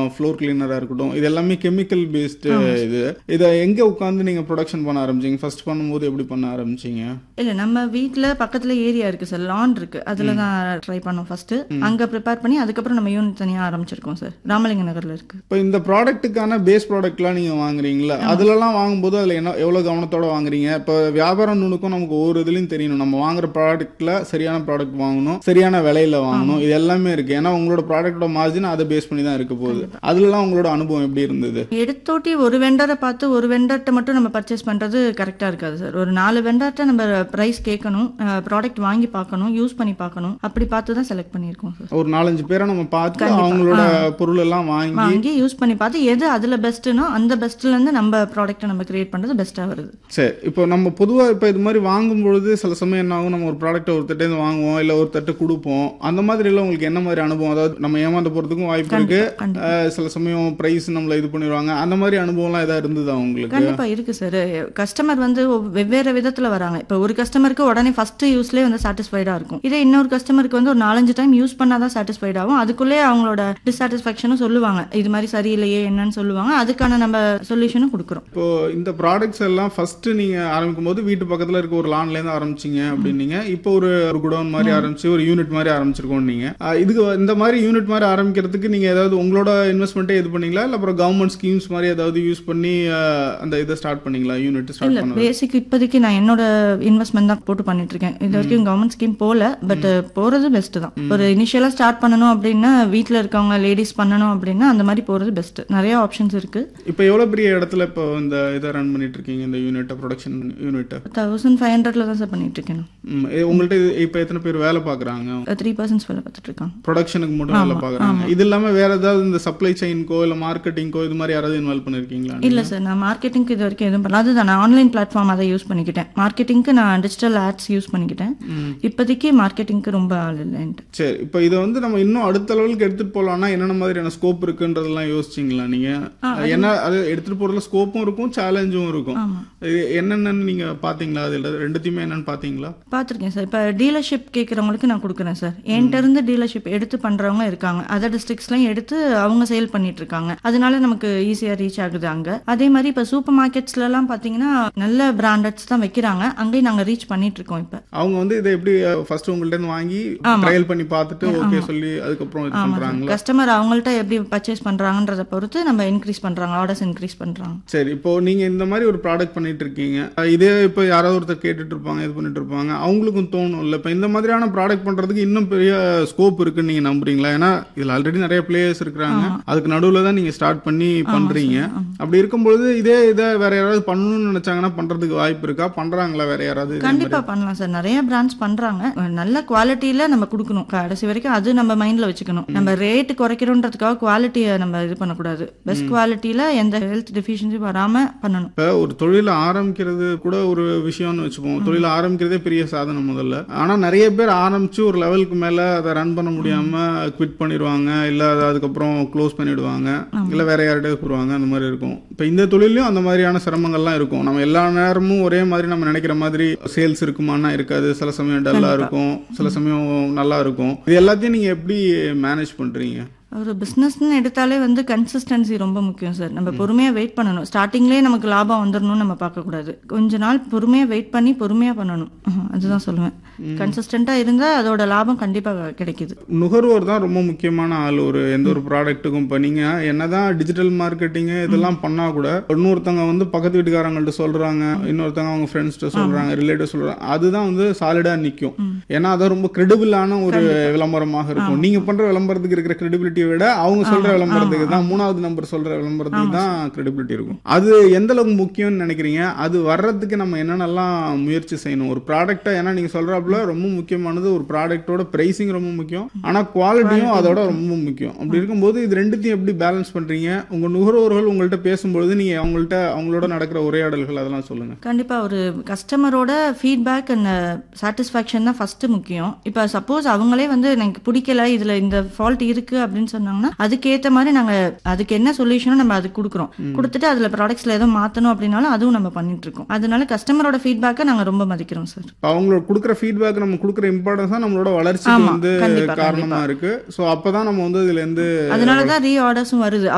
Floor கிளீனரா இருக்கட்டும் இது எல்லாமே கெமிக்கல் பேஸ்டு இது இதை எங்க உட்காந்து நீங்க ப்ரொடக்ஷன் பண்ண ஆரம்பிச்சீங்க ஃபர்ஸ்ட் பண்ணும்போது எப்படி பண்ண ஆரம்பிச்சீங்க இல்ல நம்ம வீட்ல பக்கத்துல ஏரியா இருக்கு சார் லான் இருக்கு அதுல தான் ட்ரை பண்ணோம் ஃபர்ஸ்ட் அங்க ப்ரிப்பேர் பண்ணி அதுக்கப்புறம் நம்ம யூனிட் தனியா ஆரம்பிச்சிருக்கோம் சார் ராமலிங்க நகர்ல இருக்கு இப்போ இந்த ப்ராடக்ட்டுக்கான பேஸ் ப்ராடக்ட்லாம் நீங்க வாங்குறீங்களா அதுலலாம் வாங்கும்போது அதுல என்ன எவ்வளவு கவனத்தோட வாங்குறீங்க இப்போ வியாபாரம் நுணுக்கம் நமக்கு ஒவ்வொரு இதுலயும் தெரியணும் நம்ம வாங்குற ப்ராடக்ட்ல சரியான ப்ராடக்ட் வாங்கணும் சரியான விலையில வாங்கணும் இது எல்லாமே இருக்கு ஏன்னா உங்களோட ப்ராடக்ட்டோட மார்ஜின் அதை பேஸ் பண்ணி தான் இருக்க போகுது அதுலலாம் உங்களோட அனுபவம் எப்படி இருந்தது எடுத்தோட்டி ஒரு வெண்டரை பார்த்து ஒரு வெண்டர்ட்ட மட்டும் நம்ம பர்ச்சேஸ் பண்றது கரெக்டா இருக்காது சார் ஒரு நாலு வெண்டர்ட்ட நம்ம பிரைஸ் கேட்கணும் ப்ராடக்ட் வாங்கி பார்க்கணும் யூஸ் பண்ணி பார்க்கணும் அப்படி பார்த்து தான் செலக்ட் பண்ணியிருக்கோம் சார் ஒரு நாலஞ்சு பேரை நம்ம பார்த்து அவங்களோட பொருள் எல்லாம் வாங்கி வாங்கி யூஸ் பண்ணி பார்த்து எது அதுல பெஸ்ட்னோ அந்த பெஸ்ட்ல இருந்து நம்ம ப்ராடக்ட்டை நம்ம கிரியேட் பண்றது பெஸ்ட்டா வருது சரி இப்போ நம்ம பொதுவா இப்போ இது மாதிரி வாங்கும் பொழுது சில சமயம் என்ன ஆகும் நம்ம ஒரு ப்ராடக்ட்டை ஒருத்தட்டே இருந்து வாங்குவோம் இல்ல ஒருத்தட்ட கொடுப்போம் அந்த மாதிரி எல்லாம் உங்களுக்கு என்ன மாதிரி அனுபவம் அதாவது நம்ம ஏமாந்து போறதுக்கும் வாய்ப்பு இருக்கு கண்டிப்பா. அஹ், சில சமயம் பிரைஸ் நம்மள இது பண்ணிடுவாங்க அந்த மாதிரி அனுபவம்லாம் ஏதாவது இருந்ததா உங்களுக்கு கண்டிப்பா இருக்கு சார் கஸ்டமர் வந்து ஒவ்- வெவ்வேறு விதத்துல வராங்க இப்போ ஒரு கஸ்டமருக்கு உடனே ஃபர்ஸ்ட் யூஸ்லேயே வந்து சாட்டிஸ்ஃபைடா இருக்கும் இதே இன்னொரு கஸ்டமருக்கு வந்து ஒரு நாலஞ்சு டைம் யூஸ் பண்ணாதான் சாட்டிஸ்ஃபைட் ஆகும் அதுக்குள்ளே அவங்களோட டிசாட்டிஸ்ஃபேக்ஷனும் சொல்லுவாங்க இது மாதிரி சரியில்லையே என்னன்னு சொல்லுவாங்க அதுக்கான நம்ம சொல்யூஷனும் கொடுக்குறோம் இப்போ இந்த ப்ராடக்ட்ஸ் எல்லாம் ஃபர்ஸ்ட் நீங்க ஆரம்பிக்கும் போது வீட்டு பக்கத்துல இருக்க ஒரு லான்ல இருந்து ஆரம்பிச்சீங்க அப்படின்னீங்க இப்போ ஒரு ஒரு குடோன் மாதிரி ஆரம்பிச்சு ஒரு யூனிட் மாதிரி ஆரம்பிச்சிருக்கோம் நீங்க அஹ், இதுக்கு இந்த மாதிரி யூனிட் மாதிரி ஆரம்பிக்கிறதுக்கு நீங்க ஏதாவது உங்களோட இன்வெஸ்ட்மெண்ட்டே இது பண்ணீங்களா இல்ல அப்புறம் கவர்மெண்ட் ஸ்கீம்ஸ் மாதிரி ஏதாவது யூஸ் பண்ணி அஹ், அந்த இதை ஸ்டார்ட் பண்ணீங்களா யூனிட் ஸ்டார்ட் இல்ல பண்ண பேசிக் இப்போதைக்கு நான் என்னோட இன்வெஸ்ட்மெண்ட் தான் போட்டு பண்ணிட்டு இருக்கேன் இது வரைக்கும் கவர்மெண்ட் ஸ்கீம் போல பட் போறது பெஸ்ட் தான் ஒரு இனிஷியலா ஸ்டார்ட் பண்ணணும் அப்படின்னா வீட்ல இருக்கவங்க லேடிஸ் பண்ணணும் அப்படின்னா அந்த மாதிரி போறது பெஸ்ட் நிறைய ஆப்ஷன்ஸ் இருக்கு இப்போ எவ்வளவு பெரிய இடத்துல இப்போ இந்த இதை ரன் பண்ணிட்டு இருக்கீங்க இந்த யூனிட்டை ப்ரொடக்ஷன் யூனிட்டை தௌசண்ட் ஃபைவ் ஹண்ட்ரட்ல தான் சார் பண்ணிட்டு இருக்கேன் உங்கள்ட்ட இது- இப்போ எத்தனை பேர் வேலை பார்க்குறாங்க த்ரீ பர்சன்ஸ் வேலை பார்த்துட்டு இருக்காங்க ப்ரொடக்ஷனுக்கு மட்டும் வேலை பார்க்குறாங்க இது இல்லாம வேற ஏதாவது இந்த சப்ளை செயின்க்கோ இல்ல மார்க்கெட்டிங்கோ இது மாதிரி யாராவது இன்வால்வ் பண்ணிருக்கீங்களா இல்ல சார் நான் மார்க்கெட்டிங்க்கு இது வரைக்கும் எதுவும் பண்ணல அதுதான் நான் ஆன்லைன் பிளாட்ஃபார்ம் அதை யூஸ் பண்ணிக்கிட்டேன் மார்க்கெட்டிங்க்கு நான் டிஜிட்டல் ஆட்ஸ் யூஸ் பண்ணிக்கிட்டேன் இப்போதைக்கு மார்க்கெட்டிங்க்கு ரொம்ப ஆள் இல்லைன்ட்டு சரி இப்போ இதை வந்து நம்ம இன்னும் அடுத்த லெவலுக்கு எடுத்துட்டு போலாம்னா என்னென்ன மாதிரியான ஸ்கோப் இருக்குன்றதெல்லாம் யோசிச்சிங்களா நீங்க என்ன அது எடுத்துட்டு போறதுல ஸ்கோப்பும் இருக்கும் சேலஞ்சும் இருக்கும் இது என்னென்னு நீங்க பாத்தீங்களா அதுல ரெண்டுத்தையுமே என்னன்னு பாத்தீங்களா பார்த்துருக்கேன் சார் இப்போ டீலர்ஷிப் கேட்குறவங்களுக்கு நான் கொடுக்குறேன் சார் என்கிட்ட இருந்து டீலர்ஷிப் எடுத்து பண்ணுறவங்க இருக்காங்க அதர் டிஸ்ட்ரிக்ஸ்லையும் எடுத்து அவங்க சேல் பண்ணிட்டு இருக்காங்க அதனால நமக்கு ஈஸியாக ரீச் ஆகுது அங்கே அதே மாதிரி இப்போ சூப்பர் மார்க்கெட்ஸ்லலாம் பார்த்தீங்கன்னா நல்ல பிராண்டட்ஸ் தான் வைக்கிறாங்க அங்கேயும் நாங்கள் ரீச் பண்ணிட்டு இருக்கோம் இப்போ அவங்க வந்து இதை எப்படி ஃபர்ஸ்ட் உங்கள்ட்ட இருந்து வாங்கி ட்ரையல் பண்ணி பார்த்துட்டு ஓகே சொல்லி அதுக்கப்புறம் இது பண்றாங்களா கஸ்டமர் அவங்கள்ட்ட எப்படி பர்ச்சேஸ் பண்ணுறாங்கன்றத பொறுத்து நம்ம இன்க்ரீஸ் பண்ணுறாங்க ஆர்டர்ஸ் இன்க்ரீஸ் பண்ணுறாங்க சரி இப்போ நீங்க இந்த மாதிரி ஒரு ப்ராடக்ட் பண்ணிட்டு இருக்கீங்க அஹ் இதே இப்போ யாராவது ஒருத்தர் கேட்டுட்டு இருப்பாங்க இது பண்ணிட்டு இருப்பாங்க அவங்களுக்கும் தோணும் இல்ல இப்போ இந்த மாதிரியான ப்ராடக்ட் பண்றதுக்கு இன்னும் பெரிய ஸ்கோப் இருக்குன்னு நீங்க நம்புறீங்களா ஏன்னா இதுல ஆல்ரெடி நிறைய பிளேயர்ஸ் இருக்கிறாங்க அதுக்கு நடுவுல தான் நீங்க ஸ்டார்ட் பண்ணி பண்றீங்க அப்படி இருக்கும்போது இதே இதை வேற யாராவது பண்ணணும்னு நினைச்சாங்கன்னா பண்றதுக்கு வாய்ப்பு இருக்கா பண்றாங்களா வேற யாராவது இதே மாதிரி? கண்டிப்பா பண்ணலாம் சார் நிறைய பிராண்ட்ஸ் பண்றாங்க நல்ல குவாலிட்டியில நம்ம கொடுக்கணும் கடைசி வரைக்கும் அது நம்ம மைண்ட்ல வச்சுக்கணும் நம்ம ரேட் குறைக்கிறோன்றதுக்காக குவாலிட்டியை நம்ம இது பண்ணக்கூடாது பெஸ்ட் குவாலிட்டியில எந்த ஹெல்த் டெஃபிஷியன்சி வராம பண்ணணும் இப்போ ஒரு தொழிலை ஆரம்பிக்கிறது கூட ஒரு விஷயம்னு வச்சுப்போம் தொழிலை ஆரம்பிக்கிறதே பெரிய சாதனை முதல்ல ஆனா நிறைய பேர் ஆரம்பிச்சு ஒரு லெவலுக்கு மேல அதை ரன் பண்ண முடியாம குவிட் பண்ணிடுவாங்க இல்ல அதை அதுக்கப்புறம் க்ளோஸ் பண்ணிடுவாங்க இல்ல வேற யார்கிட்டயே போடுவாங்க அந்த மாதிரி இருக்கும் இப்போ இந்த தொழிலையும் அந்த மாதிரியான சிரமங்கள்லாம் இருக்கும் நம்ம எல்லா நேரமும் ஒரே மாதிரி நம்ம நினைக்கிற மாதிரி சேல்ஸ் இருக்குமானா இருக்காது சில சமயம் டல்லா இருக்கும் சில சமயம் நல்லா இருக்கும் இது எல்லாத்தையும் நீங்க எப்படி மேனேஜ் பண்றீங்க ஒரு பிஸ்னஸ்னு எடுத்தாலே வந்து கன்சிஸ்டன்சி ரொம்ப முக்கியம் சார் நம்ம பொறுமையாக வெயிட் பண்ணணும் ஸ்டார்டிங்லேயே நமக்கு லாபம் வந்துடணும்னு நம்ம பார்க்கக்கூடாது கொஞ்ச நாள் பொறுமையாக வெயிட் பண்ணி பொறுமையாக பண்ணணும் அஹ், அதுதான் சொல்லுவேன் கன்சிஸ்டண்ட்டாக இருந்தால் அதோட லாபம் கண்டிப்பாக கிடைக்குது நுகர்வோர் தான் ரொம்ப முக்கியமான ஆள் ஒரு எந்த ஒரு ப்ராடக்ட்டுக்கும் இப்போ நீங்கள் என்னதான் டிஜிட்டல் மார்க்கெட்டிங்கு இதெல்லாம் பண்ணால் கூட இன்னொருத்தவங்க வந்து பக்கத்து வீட்டுக்காரங்கள்ட்ட சொல்கிறாங்க இன்னொருத்தவங்க அவங்க ஃப்ரெண்ட்ஸ்கிட்ட சொல்கிறாங்க ரிலேட்டிவ் சொல்கிறாங்க அதுதான் வந்து சாலிடாக நிற்கும் ஏன்னா அது ரொம்ப கிரெடிபிளான ஒரு விளம்பரமாக இருக்கும் நீங்கள் பண்ணுற விளம்பரத்துக்கு இருக்கிற கிரெடிபிலிட்டியை விட அவங்க சொல்கிற விளம்பரத்துக்கு தான் மூணாவது நம்பர் சொல்கிற விளம்பரத்துக்கு தான் கிரெடிபிலிட்டி இருக்கும் அது எந்த அளவுக்கு முக்கியம்னு நினைக்கிறீங்க அது வர்றதுக்கு நம்ம என்னென்னலாம் முயற்சி செய்யணும் ஒரு ப்ராடக்ட்டை ஏன்னா நீங்கள் சொல்கிறாப்புல ரொம்ப முக்கியமானது ஒரு ப்ராடக்ட்டோட ப்ரைஸிங் ரொம்ப முக்கியம் ஆனால் குவாலிட்டியும் அதோட ரொம்ப முக்கியம் அப்படி இருக்கும்போது இது ரெண்டுத்தையும் எப்படி பேலன்ஸ் பண்ணுறீங்க உங்கள் நுகர்வோர்கள் உங்கள்கிட்ட பேசும்பொழுது நீங்கள் அவங்கள்ட்ட அவங்களோட நடக்கிற உரையாடல்கள் அதெல்லாம் சொல்லுங்கள் கண்டிப்பாக ஒரு கஸ்டமரோட ஃபீட்பேக் அண்ட் சாட்டிஸ்ஃபேக்ஷன் தான் ஃபஸ்ட்டு முக்கியம் இப்போ சப்போஸ் அவங்களே வந்து எனக்கு பிடிக்கல இதில் இந்த ஃபால்ட் இருக்குது அப்படின்னு சொன்னாங்கன்னா அதுக்கேற்ற மாதிரி நாங்கள் அதுக்கு என்ன சொல்யூஷனோ நம்ம அதுக்கு கொடுக்குறோம் கொடுத்துட்டு அதில் ப்ராடக்ட்ஸில் எதுவும் மாற்றணும் அப்படின்னாலும் அதுவும் நம்ம பண்ணிட்டு இருக்கோம் அதனால கஸ்டமரோட ஃபீட்பேக்கை நாங்கள் ரொம்ப மதிக்கிறோம் சார் அவங்களோட கொடுக்குற ஃபீட்பேக் நம்ம கொடுக்குற இம்பார்ட்டன்ஸ் தான் நம்மளோட வளர்ச்சிக்கு ஆமா, வந்து கண்டிப்பா, காரணமா இருக்கு ஸோ அப்பதான் நம்ம வந்து இதுல இருந்து அதனால தான் ரீ ஆர்டர்ஸும் வருது